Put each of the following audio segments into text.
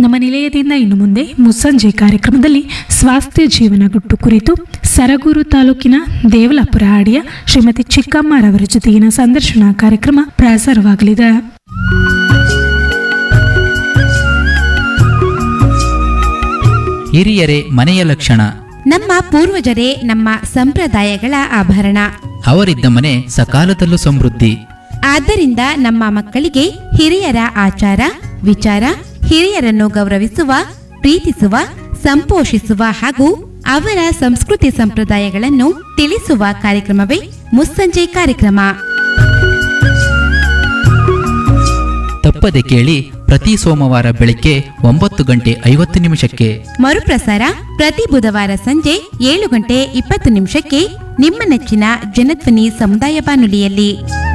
ನಮ್ಮ ನಿಲಯದಿಂದ ಇನ್ನು ಮುಂದೆ ಮುಸ್ಸಂಜೆ ಕಾರ್ಯಕ್ರಮದಲ್ಲಿ ಸ್ವಾಸ್ಥ್ಯ ಜೀವನ ಗುಟ್ಟು ಕುರಿತು ಸರಗೂರು ತಾಲೂಕಿನ ದೇವಲಾಪುರ ಹಾಡಿಯ ಶ್ರೀಮತಿ ಚಿಕ್ಕಮ್ಮರವರ ಜೊತೆಗಿನ ಸಂದರ್ಶನ ಕಾರ್ಯಕ್ರಮ ಪ್ರಸಾರವಾಗಲಿದೆ ಹಿರಿಯರೇ ಮನೆಯ ಲಕ್ಷಣ ನಮ್ಮ ಪೂರ್ವಜರೇ ನಮ್ಮ ಸಂಪ್ರದಾಯಗಳ ಆಭರಣ ಅವರಿದ್ದ ಮನೆ ಸಕಾಲದಲ್ಲೂ ಸಮೃದ್ಧಿ ಆದ್ದರಿಂದ ನಮ್ಮ ಮಕ್ಕಳಿಗೆ ಹಿರಿಯರ ಆಚಾರ ವಿಚಾರ ಹಿರಿಯರನ್ನು ಗೌರವಿಸುವ ಪ್ರೀತಿಸುವ ಸಂಪೋಷಿಸುವ ಹಾಗೂ ಅವರ ಸಂಸ್ಕೃತಿ ಸಂಪ್ರದಾಯಗಳನ್ನು ತಿಳಿಸುವ ಕಾರ್ಯಕ್ರಮವೇ ಮುಸ್ಸಂಜೆ ಕಾರ್ಯಕ್ರಮ ತಪ್ಪದೆ ಕೇಳಿ ಪ್ರತಿ ಸೋಮವಾರ ಬೆಳಿಗ್ಗೆ ಒಂಬತ್ತು ಗಂಟೆ ಐವತ್ತು ನಿಮಿಷಕ್ಕೆ ಮರುಪ್ರಸಾರ ಪ್ರತಿ ಬುಧವಾರ ಸಂಜೆ ಏಳು ಗಂಟೆ ಇಪ್ಪತ್ತು ನಿಮಿಷಕ್ಕೆ ನಿಮ್ಮ ನೆಚ್ಚಿನ ಜನಧ್ವನಿ ಸಮುದಾಯ ಬಾನುಲಿಯಲ್ಲಿ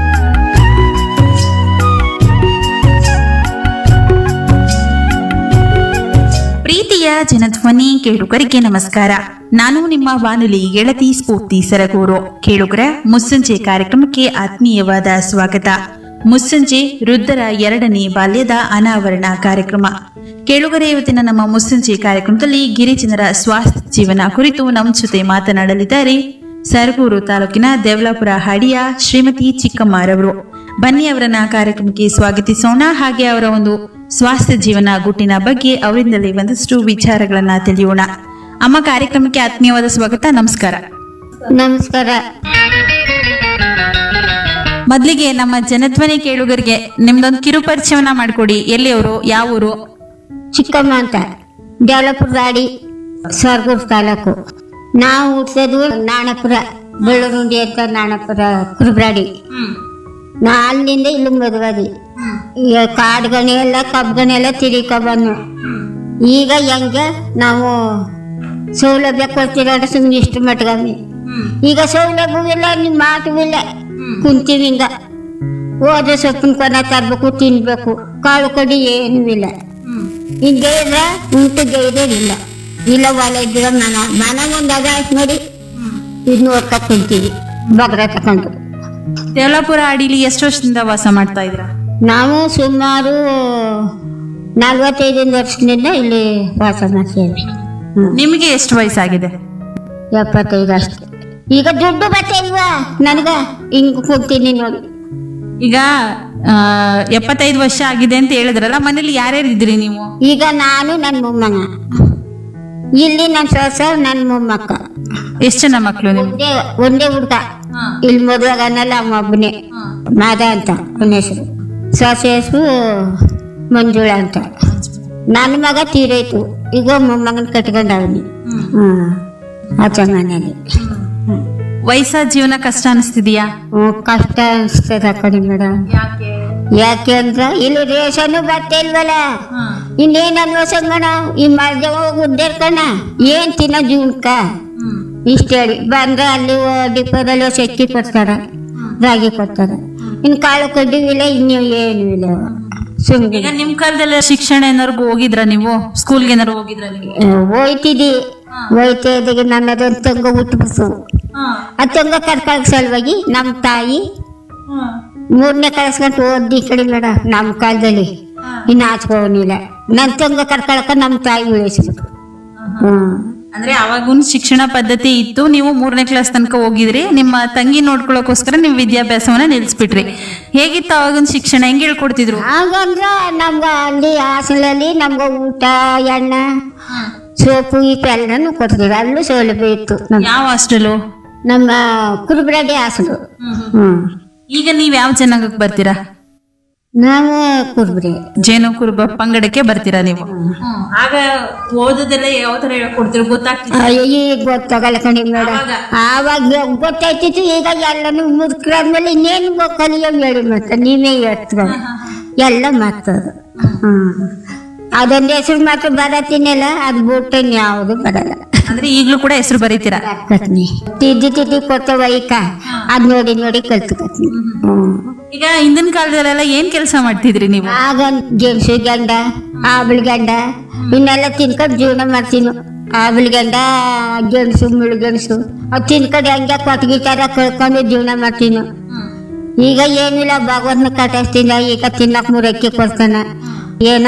ಪ್ರೀತಿಯ ಜನಧ್ವನಿ ಕೇಳುಗರಿಗೆ ನಮಸ್ಕಾರ ನಾನು ನಿಮ್ಮ ಬಾನುಲಿ ಗೆಳತಿ ಸ್ಫೂರ್ತಿ ಸರಗೂರು ಕೇಳುಗರ ಮುಸ್ಸಂಜೆ ಕಾರ್ಯಕ್ರಮಕ್ಕೆ ಆತ್ಮೀಯವಾದ ಸ್ವಾಗತ ಮುಸ್ಸಂಜೆ ವೃದ್ಧರ ಎರಡನೇ ಬಾಲ್ಯದ ಅನಾವರಣ ಕಾರ್ಯಕ್ರಮ ಕೇಳುಗರ ಇವತ್ತಿನ ನಮ್ಮ ಮುಸ್ಸಂಜೆ ಕಾರ್ಯಕ್ರಮದಲ್ಲಿ ಗಿರಿಜನರ ಸ್ವಾಸ್ಥ್ಯ ಜೀವನ ಕುರಿತು ನಮ್ಮ ಜೊತೆ ಮಾತನಾಡಲಿದ್ದಾರೆ ಸರಗೂರು ತಾಲೂಕಿನ ದೇವಲಾಪುರ ಹಾಡಿಯ ಶ್ರೀಮತಿ ಚಿಕ್ಕಮ್ಮರವರು ಬನ್ನಿ ಅವರನ್ನ ಕಾರ್ಯಕ್ರಮಕ್ಕೆ ಸ್ವಾಗತಿಸೋಣ ಹಾಗೆ ಅವರ ಒಂದು ಸ್ವಾಸ್ಥ್ಯ ಜೀವನ ಗುಟ್ಟಿನ ಬಗ್ಗೆ ಅವರಿಂದಲೇ ಒಂದಷ್ಟು ವಿಚಾರಗಳನ್ನ ತಿಳಿಯೋಣ ಅಮ್ಮ ಕಾರ್ಯಕ್ರಮಕ್ಕೆ ಆತ್ಮೀಯವಾದ ಸ್ವಾಗತ ನಮಸ್ಕಾರ ನಮಸ್ಕಾರ ಮೊದ್ಲಿಗೆ ನಮ್ಮ ಜನಧ್ವನಿ ಕೇಳುಗರಿಗೆ ನಿಮ್ದೊಂದು ಕಿರು ಪರಿಚಯವನ್ನ ಮಾಡ್ಕೊಡಿ ಎಲ್ಲಿಯವರು ಯಾವ ಊರು ಚಿಕ್ಕಮ್ಮ ಅಂತ ದೇವಲಪುರ ಗಾಡಿ ಸ್ವರ್ಗೂರ್ ತಾಲೂಕು ನಾವು ಹುಟ್ಟಿಸೋದು ನಾಣಪುರ ಬೆಳ್ಳರುಂಡಿ ಅಂತ ನಾಣಪುರ ಕುರುಬ್ರಾಡಿ ನಾ ಅಲ್ಲಿಂದ ಇಲ್ಲಿ ಮದುವೆ ಈಗ ಕಾಡುಗಣಿ ಎಲ್ಲ ಕಬ್ಗಣಿ ಎಲ್ಲ ತಿರಿಕ ಬಂದು ಈಗ ಹೆಂಗೆ ನಾವು ಸೌಲಭ್ಯ ಕೊಡ್ತೀರ ಸುಮ್ಮನೆ ಇಷ್ಟು ಮಟ್ಗಮ್ಮಿ ಈಗ ಸೌಲಭ್ಯವೂ ಇಲ್ಲ ನಿಮ್ಮ ಮಾತು ಇಲ್ಲ ಕುಂತೀವಿ ಹಿಂಗ ಹೋದ್ರೆ ಸೊಪ್ಪಿನ ಕೊನ ತರ್ಬೇಕು ತಿನ್ಬೇಕು ಕಾಳು ಕಡಿ ಏನೂ ಇಲ್ಲ ಹಿಂಗೆ ಇದ್ರೆ ಊಟಕ್ಕೆ ಇರೋದಿಲ್ಲ ಇಲ್ಲ ಹೊಲ ಇದ್ರೆ ಮನ ಮನ ಒಂದು ಅದ ಆಯ್ತು ನೋಡಿ ಇದು ನೋಡ್ಕ ಕುಂತೀವಿ ಬಗ್ರ ತಕೊಂಡು ದೇವಲಾಪುರ ಅಡಿಲಿ ಎಷ್ಟು ವರ್ಷದಿಂದ ವಾಸ ಮಾಡ್ತಾ ಇದ್ರ ನಾವು ಸುಮಾರು ನಲ್ವತ್ತೈದು ವರ್ಷದಿಂದ ಇಲ್ಲಿ ವಾಸ ಮಾಡ್ತೀವಿ ಹ್ಮ್. ನಿಮಗೆ ಎಷ್ಟು ವಯಸ್ಸಾಗಿದೆ ಎಪ್ಪತ್ತೈದು ಅಷ್ಟೇ ಈಗ ದುಡ್ಡು ಬತ್ತೆ ಇಲ್ವಾ ನನಗ ಹಿಂಗ್ ಕುಂತೀನಿ ನೋಡಿ ಈಗ ಆ, ಎಪ್ಪತ್ತೈದು ವರ್ಷ ಆಗಿದೆ ಅಂತ ಹೇಳಿದ್ರಲ್ಲ ಮನೇಲಿ ಯಾರ್ಯಾರು ಇದ್ರಿ ನೀವು ಈಗ ನಾನು ನನ್ನ ಮೊಮ್ಮಗ ಇಲ್ಲಿ ನನ್ನ ಸೊಸ ನನ್ನ ಮೊಮ್ಮಕ್ಕ ಎಷ್ಟು ಜನ ಮಕ್ಕಳು ನಿಮ್ಗೆ ಒಂದೇ ಒಂದೇ ಹುಡ್ಗ ಇಲ್ಲಿ ಮದುವೆಗನಲ್ಲ ಅಮ್ಮ ಒಬ್ಬನೇ ಮಾದ ಅಂತ ಅವನ ಹೆಸರು ಸೊಸೆ ಹೆಸರು ಮಂಜುಳ ಅಂತ ನನ್ನ ಮಗ ತೀರೋಯ್ತು ಈಗ ಮೊಮ್ಮಗನ ಕಟ್ಕೊಂಡವನಿ ಹ್ಮ್ ಆಚೆ ಮನೇಲಿ ವಯಸ್ಸಾದ ಜೀವನ ಕಷ್ಟ ಅನಿಸ್ತಿದ್ಯಾ ಹ್ಮ್, ಕಷ್ಟ ಅನ್ಸ್ತದ ಕಣಿ ಮೇಡಮ್ ಯಾಕೆ ಅಂದ್ರ ಇಲ್ಲಿ ರೇಷನ್ನು ಬರ್ತಿಲ್ವಲ್ಲ ಇನ್ನೇನ್ ಅನ್ವಸಂಗಣ ಈ ಮರ್ದ ಹೋಗಿ ಉದ್ದೇರ್ಕಣ ಏನ್ ತಿನ್ನೋ ಜೀವನಕ್ಕ ಇಷ್ಟ ಹೇಳಿ ಬಂದ್ರೆ ಅಲ್ಲಿ ಡಿಪೋದಲ್ಲಿ ಸೆಕ್ಕಿ ಕೊಡ್ತಾರ ರಾಗಿ ಕೊಡ್ತಾರ ಇನ್ ಕಾಳು ಕಡ್ಡಿ ಇಲ್ಲ ಇನ್ನು ಏನು ಇಲ್ಲ ಸುಮ್ನೆ ಈಗ ನಿಮ್ ಕಾಲದಲ್ಲಿ ಶಿಕ್ಷಣ ಏನಾರ್ಗು ಹೋಗಿದ್ರ ನೀವು ಸ್ಕೂಲ್ಗೆ ಏನಾರು ಹೋಗಿದ್ರ ನೀವು ಹೋಯ್ತಿದಿ ಹೋಯ್ತಾ ಇದ್ದಾಗ ನನ್ನದೊಂದು ತಂಗ ಹುಟ್ಟಬಿಟ್ಟು ಆ ತಂಗ ಕರ್ಕಳಕ್ ಸಲುವಾಗಿ ನಮ್ಮ ತಾಯಿ ಮೂರನೇ ಕಳ್ಸ್ಕೊಂಡು ಓದಿ ಈ ಕಡೆ ಮೇಡ ನಮ್ಮ ಕಾಲದಲ್ಲಿ ಇನ್ನು ಆಚ್ಕೋನಿಲ್ಲ ನನ್ನ ತಂಗ ಕರ್ಕೊಳಕ ನಮ್ಮ ತಾಯಿ ಉಳಿಸಿದ್ರು ಹ್ಮ್ ಅಂದ್ರೆ ಅವಾಗೂನ್ ಶಿಕ್ಷಣ ಪದ್ಧತಿ ಇತ್ತು ನೀವು ಮೂರನೇ ಕ್ಲಾಸ್ ತನಕ ಹೋಗಿದ್ರಿ ನಿಮ್ಮ ತಂಗಿ ನೋಡ್ಕೊಳ್ಳೋಕೋಸ್ಕರ ನೀವು ವಿದ್ಯಾಭ್ಯಾಸವನ್ನ ನಿಲ್ಸ್ಬಿಟ್ರಿ ಹೇಗಿತ್ತು ಅವಾಗಿನ ಶಿಕ್ಷಣ ಹೆಂಗ್ ಹೇಳ್ಕೊಡ್ತಿದ್ರು ಹಾಗಂದ್ರ ನಮ್ಗ ಅಲ್ಲಿ ಹಾಸನಲ್ಲಿ ನಮ್ಗ ಊಟ ಎಣ್ಣ ಸೋಪು ಈಪ ಎಲ್ಲನೂ ಕೊಡ್ತಿದ್ರು ಅಲ್ಲೂ ಸೌಲಭ್ಯ ಇತ್ತು ನಮ್ ಯಾವ ಹಾಸ್ಟೆಲು ನಮ್ಮ ಕುರುಬ್ರಡ್ಡಿ ಹಾಸಲು ಹ್ಮ್ ಈಗ ನೀವ್ ಯಾವ ಜನಾಂಗಕ್ಕೆ ಬರ್ತೀರಾ ನಾವು ಕುರುಬ್ರೆ ಜೇನು ಕುರುಬ ಪಂಗಡಕ್ಕೆ ಬರ್ತೀರಾ ನೀವು ಆಗ ಓದೋದೆಲ್ಲ ಯಾವ ತರ ಹೇಳ್ಕೊಡ್ತೀರ ಗೊತ್ತಾಗ್ತಿತ್ತು ಅಯ್ಯೋ ಈಗ ಗೊತ್ತಾಗಲ್ಲ ಕಣಿ ಮೇಡ ಆವಾಗ ಗೊತ್ತಾಯ್ತಿತ್ತು ಈಗ ಎಲ್ಲನೂ ಮುದುಕರಾದ್ಮೇಲೆ ಇನ್ನೇನು ಕಲಿಯೋ ಹೇಳಿ ಮತ್ತೆ ನೀವೇ ಹೇಳ್ತೀರ ಎಲ್ಲ ಮಾತದು ಹ್ಮ್ ಅದೊಂದು ಹೆಸರು ಮಾತ್ರ ಬರತ್ತೀನಲ್ಲ ಅದು ಬಿಟ್ಟು ಯಾವುದು ಬರಲ್ಲ ಅಂದ್ರೆ ಈಗ್ಲೂ ಕೂಡ ಹೆಸರು ಬರೀತೀರಾ ಕತ್ನಿ ತಿದ್ದಿ ತಿದ್ದಿ ಕೊಡ್ತಾವ ಈಕ ಅದ್ ನೋಡಿ ನೋಡಿ ಕಲ್ತ್ಕತ್ನಿ ಹ್ಮ್ ಈಗ ಹಿಂದಿನ ಕಾಲದಲ್ಲೆಲ್ಲ ಏನ್ ಕೆಲಸ ಮಾಡ್ತಿದ್ರಿ ನೀವು ಆಗ ಗೆಣಸು ಗಂಡ ಆಬಲ್ ಗಂಡ ಇನ್ನೆಲ್ಲ ತಿನ್ಕೊಂಡು ಜೀವನ ಮಾಡ್ತೀನಿ ಆಬಲ್ ಗಂಡ ಗೆಣಸು ಮುಳುಗೆಣಸು ಅದು ತಿನ್ಕೊಂಡು ಹಂಗೆ ಕೊಟ್ಟಿಗೆ ತರ ಕಳ್ಕೊಂಡು ಜೀವನ ಮಾಡ್ತೀನಿ ಈಗ ಏನಿಲ್ಲ ಭಗವಂತನ ಕಟ್ಟಿಸ್ತೀನಿ ಈಗ ತಿನ್ನಕ್ ಮೂರಕ್ಕೆ ಕೊಡ್ತಾನ ಏನೋ